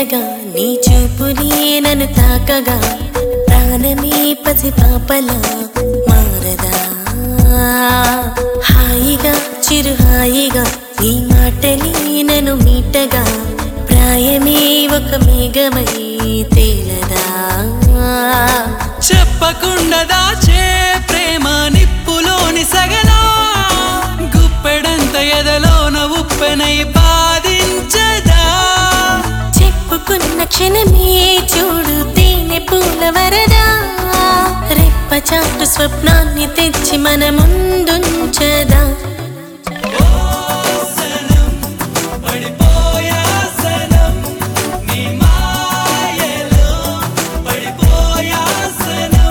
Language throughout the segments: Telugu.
తీయగా నీ చూపులే నన్ను తాకగా ప్రాణమే పసి పాపలా మారదా హాయిగా చిరు హాయిగా నీ మాటలే నన్ను మీటగా ప్రాయమే ఒక మేఘమై తేలదా చెప్పకుండా దాచే ప్రేమ నిప్పులోని సగలా గుప్పెడంత ఎదలోన ఉప్పెనై బాధించదా చెప్పుకున్న క్షణమే చూడు తేనె పూల వరదా రెప్ప చాటు స్వప్నాన్ని తెచ్చి మన ముందుంచదా పడిపోయా సనం నీ మాయలో పడిపోయా సనం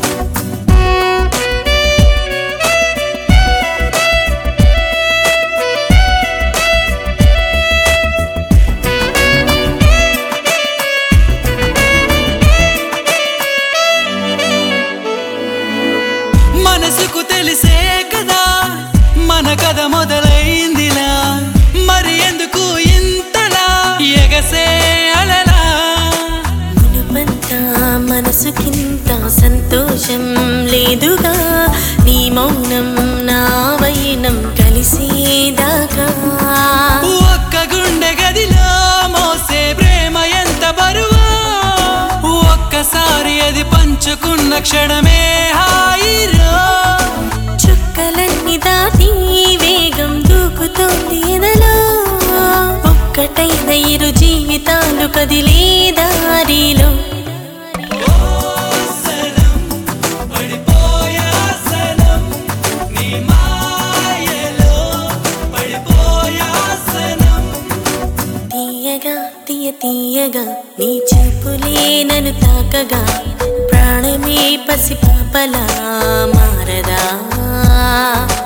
మనసుకు తెలిసే కదా మన కథ మొదలైందిలా మరి ఎందుకు ఇంతలా ఎగసే అలలా మునుపంతా మనసుకింత సంతోషం లేదుగా నీ మౌనం నా వైనం కలిసేదాకా ఒక్క గుండె గదిలో మోసే ప్రేమ ఎంత బరువో ఒక్కసారి అది పంచుకున్న క్షణమే హాయిరో చుక్కలన్నీ దాటి వేగం దూకుతోంది ఎదలో ఒక్కటైన ఇరు జీవితాలు కదిలే దారిలో సనం పడిపోయా సనం నీ మాయలో పడిపోయా సనం తీయగా తీయ తీయగా నీ చూపులే నన్ను తాకగా ప్రాణమే పసి పాపలా మారదా